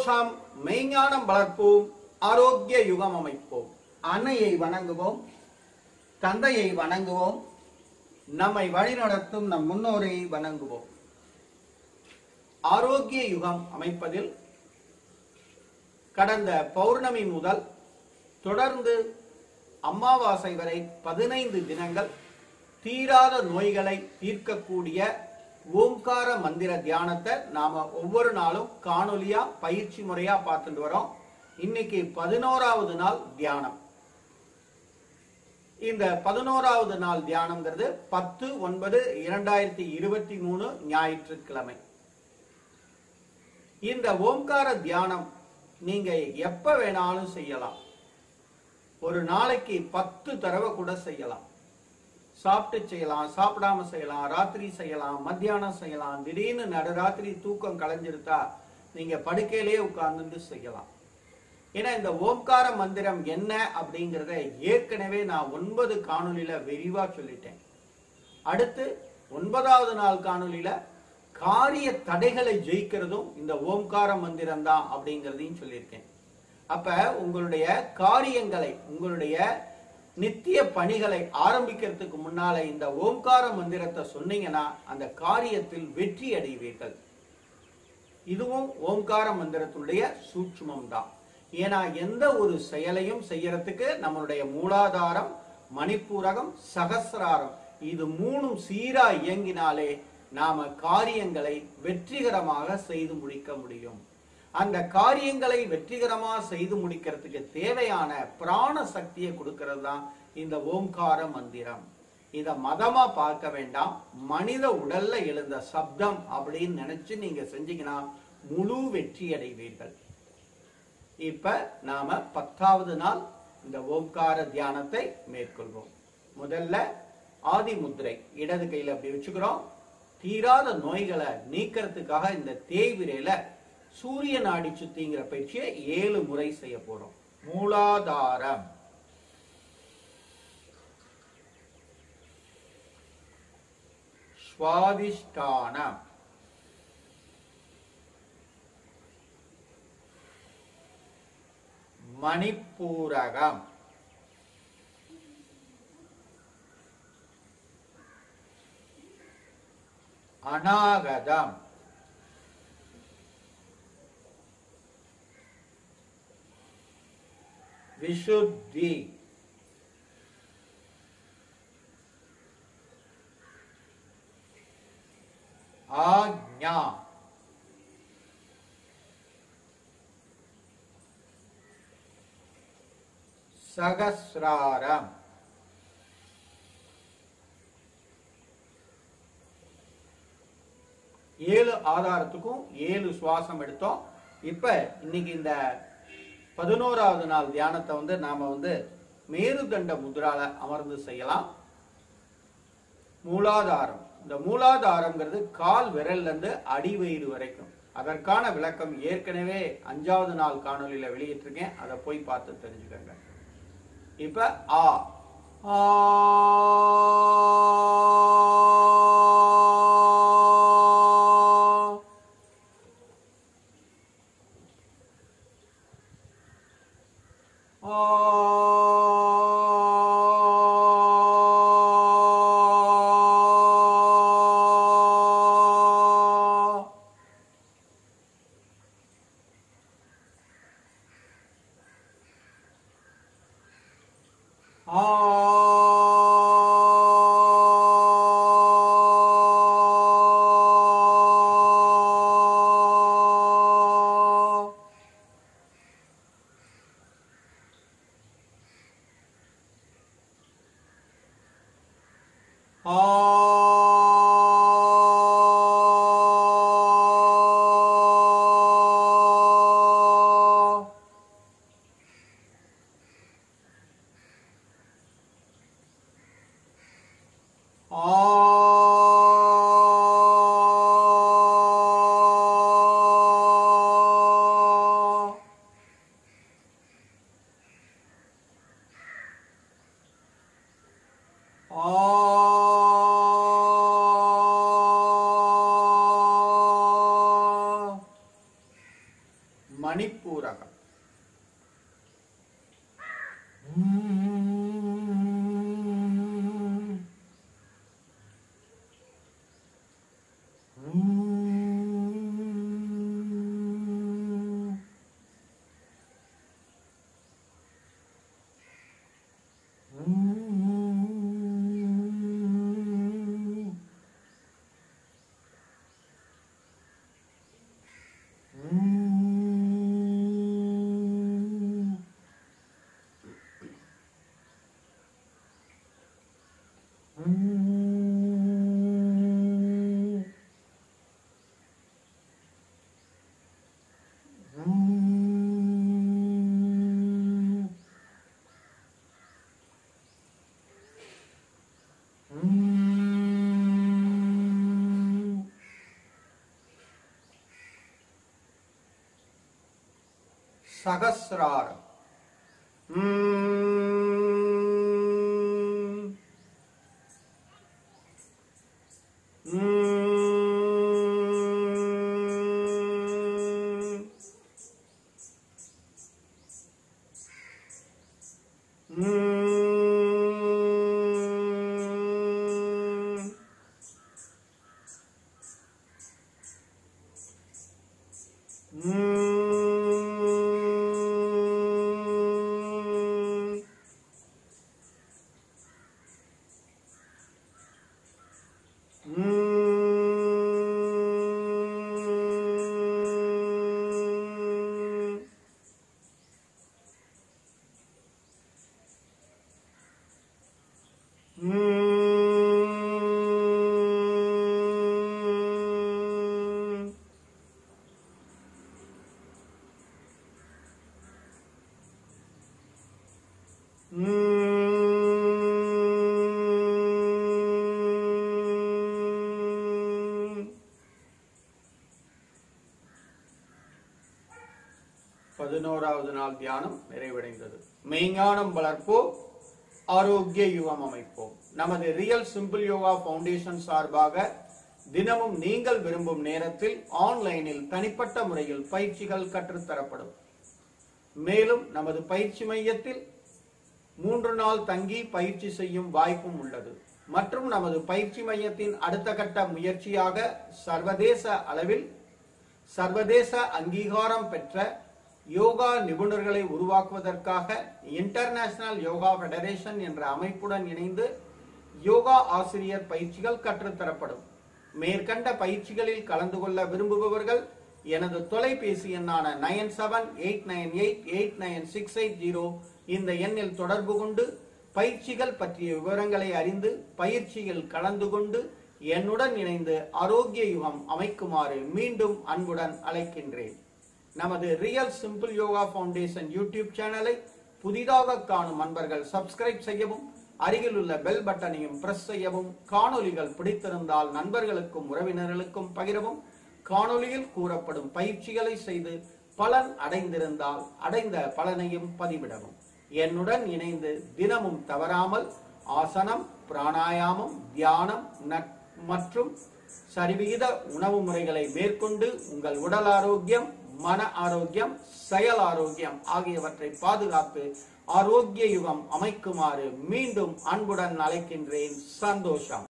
சந்தோஷம் மெய்ஞானம் வளர்ப்போம் ஆரோக்கிய யுகம் அமைப்போம் அன்னையை வணங்குவோம் தந்தையை வணங்குவோம் நம்மை வழிநடத்தும் நம் முன்னோரை வணங்குவோம் ஆரோக்கிய யுகம் அமைப்பதில் கடந்த பௌர்ணமி முதல் தொடர்ந்து அமாவாசை வரை பதினைந்து தினங்கள் தீராத நோய்களை தீர்க்கக்கூடிய ஓம்கார மந்திர தியானத்தை நாம ஒவ்வொரு நாளும் காணொலியா பயிற்சி முறையா பார்த்துட்டு வரோம் இன்னைக்கு பதினோராவது நாள் தியானம் இந்த பதினோராவது நாள் தியானம்ங்கிறது பத்து ஒன்பது இரண்டாயிரத்தி இருபத்தி மூணு ஞாயிற்றுக்கிழமை இந்த ஓம்கார தியானம் நீங்க எப்ப வேணாலும் செய்யலாம் ஒரு நாளைக்கு பத்து தடவை கூட செய்யலாம் சாப்பிட்டு செய்யலாம் சாப்பிடாம செய்யலாம் ராத்திரி செய்யலாம் மத்தியானம் செய்யலாம் திடீர்னு நடுராத்திரி தூக்கம் கலைஞ்சிருத்தா நீங்க படுக்கையிலேயே உட்கார்ந்து செய்யலாம் ஏன்னா இந்த ஓம்கார மந்திரம் என்ன அப்படிங்கறத ஏற்கனவே நான் ஒன்பது காணொலியில விரிவா சொல்லிட்டேன் அடுத்து ஒன்பதாவது நாள் காணொலியில காரிய தடைகளை ஜெயிக்கிறதும் இந்த ஓம்கார மந்திரம் தான் அப்படிங்கிறதையும் சொல்லியிருக்கேன் அப்ப உங்களுடைய காரியங்களை உங்களுடைய நித்திய பணிகளை ஆரம்பிக்கிறதுக்கு முன்னால இந்த ஓம்கார மந்திரத்தை சொன்னீங்கன்னா அந்த காரியத்தில் வெற்றி அடைவீர்கள் இதுவும் ஓம்கார மந்திரத்துடைய சூட்சுமம் தான் ஏன்னா எந்த ஒரு செயலையும் செய்யறதுக்கு நம்மளுடைய மூலாதாரம் மணிப்பூரகம் சகசிராரம் இது மூணும் சீரா இயங்கினாலே நாம காரியங்களை வெற்றிகரமாக செய்து முடிக்க முடியும் அந்த காரியங்களை வெற்றிகரமா செய்து முடிக்கிறதுக்கு தேவையான பிராண சக்தியை கொடுக்கிறது தான் இந்த ஓம்கார மந்திரம் இத மதமா பார்க்க வேண்டாம் மனித உடல்ல எழுந்த சப்தம் அப்படின்னு நினைச்சு நீங்க செஞ்சீங்கன்னா முழு வெற்றி அடைவீர்கள் இப்ப நாம பத்தாவது நாள் இந்த ஓம்கார தியானத்தை மேற்கொள்வோம் முதல்ல ஆதி முத்திரை இடது கையில அப்படி வச்சுக்கிறோம் தீராத நோய்களை நீக்கிறதுக்காக இந்த தேய்விரையில சூரிய நாடி சுத்திங்கிற பயிற்சியை ஏழு முறை செய்ய போறோம் மூலாதாரம் சுவாதிஷ்டானம் மணிப்பூரகம் அநாகதம் விசுத்தி ஆக்ஞா சகசிராரம் ஏழு ஆதாரத்துக்கும் ஏழு சுவாசம் எடுத்தோம் இப்ப இன்னைக்கு இந்த பதினோராவது நாள் தியானத்தை வந்து நாம வந்து மேருதண்ட முத்ரால அமர்ந்து செய்யலாம் மூலாதாரம் இந்த மூலாதாரம்ங்கிறது கால் விரல்ல இருந்து அடிவயிறு வரைக்கும் அதற்கான விளக்கம் ஏற்கனவே அஞ்சாவது நாள் காணொலியில வெளியிட்டிருக்கேன் அதை போய் பார்த்து தெரிஞ்சுக்கங்க இப்ப ஆ ஆ ஆ மணிப்பூரகம் சகசிராரம் ம். ம். ம். ம். ம். ம். ம். பதினோராவது நாள் தியானம் நிறைவடைந்தது மெய்ஞானம் வளர்ப்போம் ஆரோக்கிய யுகம் அமைப்போம் நமது ரியல் சிம்பிள் யோகா பவுண்டேஷன் சார்பாக தினமும் நீங்கள் விரும்பும் நேரத்தில் ஆன்லைனில் தனிப்பட்ட முறையில் பயிற்சிகள் கற்றுத்தரப்படும் மேலும் நமது பயிற்சி மையத்தில் மூன்று நாள் தங்கி பயிற்சி செய்யும் வாய்ப்பும் உள்ளது மற்றும் நமது பயிற்சி மையத்தின் அடுத்த கட்ட முயற்சியாக சர்வதேச அளவில் சர்வதேச அங்கீகாரம் பெற்ற யோகா நிபுணர்களை உருவாக்குவதற்காக இன்டர்நேஷனல் யோகா ஃபெடரேஷன் என்ற அமைப்புடன் இணைந்து யோகா ஆசிரியர் பயிற்சிகள் கற்றுத்தரப்படும் மேற்கண்ட பயிற்சிகளில் கலந்து கொள்ள விரும்புபவர்கள் எனது தொலைபேசி எண்ணான nine seven eight nine eight eight nine six eight zero இந்த எண்ணில் தொடர்பு கொண்டு பயிற்சிகள் பற்றிய விவரங்களை அறிந்து பயிற்சியில் கலந்து கொண்டு என்னுடன் இணைந்து ஆரோக்கிய யுகம் அமைக்குமாறு மீண்டும் அன்புடன் அழைக்கின்றேன் நமது real simple yoga foundation YouTube சேனலை புதிதாக காணும் அன்பர்கள் சப்ஸ்கிரைப் செய்யவும் அருகில் உள்ள பெல் பட்டனையும் பிரஸ் செய்யவும் காணொலிகள் பிடித்திருந்தால் நண்பர்களுக்கும் உறவினர்களுக்கும் பகிரவும் காணொலியில் கூறப்படும் பயிற்சிகளை செய்து பலன் அடைந்திருந்தால் அடைந்த பலனையும் பதிவிடவும் என்னுடன் இணைந்து தினமும் தவறாமல் ஆசனம் பிராணாயாமம் தியானம் நட்- மற்றும் சரிவிகித உணவு முறைகளை மேற்கொண்டு உங்கள் உடல் ஆரோக்கியம் மன ஆரோக்கியம் செயல் ஆரோக்கியம் ஆகியவற்றை பாதுகாத்து ஆரோக்கிய யுகம் அமைக்குமாறு மீண்டும் அன்புடன் அழைக்கின்றேன் சந்தோஷம்